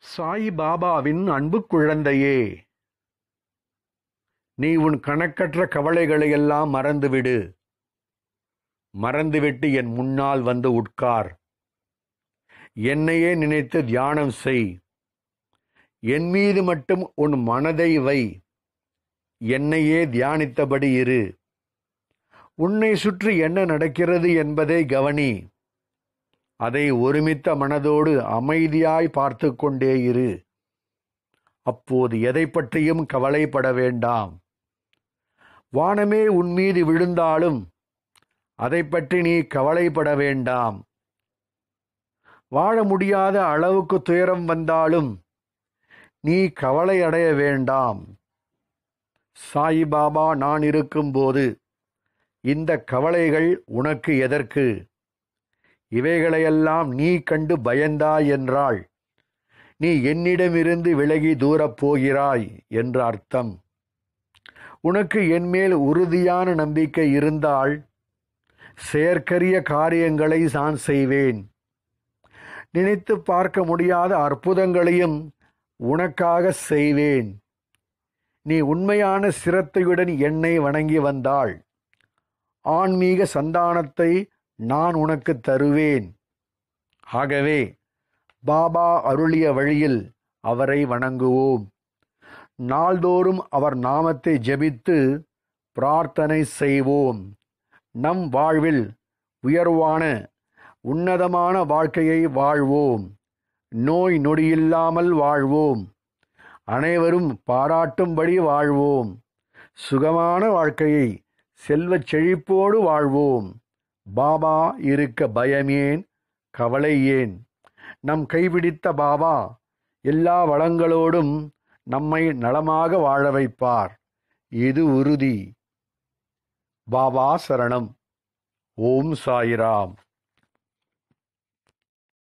சாய் பாபாவின் அன்பு குழந்தையே நீ உன் கணக்கற்ற கவலைகளையெல்லாம் மறந்துவிடு மறந்துவிட்டு என் முன்னால் வந்து உட்கார் என்னையே நினைத்து தியானம் செய் என் மீது மட்டும் உன் மனதை வை என்னையே தியானித்தபடி இரு உன்னை சுற்றி என்ன நடக்கிறது என்பதை கவனி அதை ஒருமித்த மனதோடு அமைதியாய் பார்த்து கொண்டே இரு அப்போது எதை பற்றியும் கவலைப்பட வேண்டாம் வானமே உன் மீது விழுந்தாலும் அதை பற்றி நீ கவலைப்பட வேண்டாம் வாழ முடியாத அளவுக்கு துயரம் வந்தாலும் நீ கவலை அடைய வேண்டாம் சாயிபாபா நான் இருக்கும்போது இந்த கவலைகள் உனக்கு எதற்கு இவைகளையெல்லாம் நீ கண்டு பயந்தாய் என்றால் நீ என்னிடமிருந்து விலகி தூரப் போகிறாய் என்று அர்த்தம் உனக்கு என்மேல் உறுதியான நம்பிக்கை இருந்தால் செயற்கரிய காரியங்களை நான் செய்வேன் நினைத்து பார்க்க முடியாத அற்புதங்களையும் உனக்காக செய்வேன் நீ உண்மையான சிரத்தையுடன் என்னை வணங்கி வந்தாள் ஆன்மீக சந்தானத்தை நான் உனக்கு தருவேன் ஆகவே பாபா அருளிய வழியில் அவரை வணங்குவோம் நாள்தோறும் அவர் நாமத்தை ஜெபித்து பிரார்த்தனை செய்வோம் நம் வாழ்வில் உயர்வான உன்னதமான வாழ்க்கையை வாழ்வோம் நோய் நொடியில்லாமல் வாழ்வோம் அனைவரும் பாராட்டும்படி வாழ்வோம் சுகமான வாழ்க்கையை செல்வச் செழிப்போடு வாழ்வோம் பாபா இருக்க பயமேன் கவலை ஏன் நம் கைபிடித்த பாபா எல்லா வளங்களோடும் நம்மை நலமாக வாழ வைப்பார் இது உறுதி பாபா சரணம் ஓம் சாயிராம்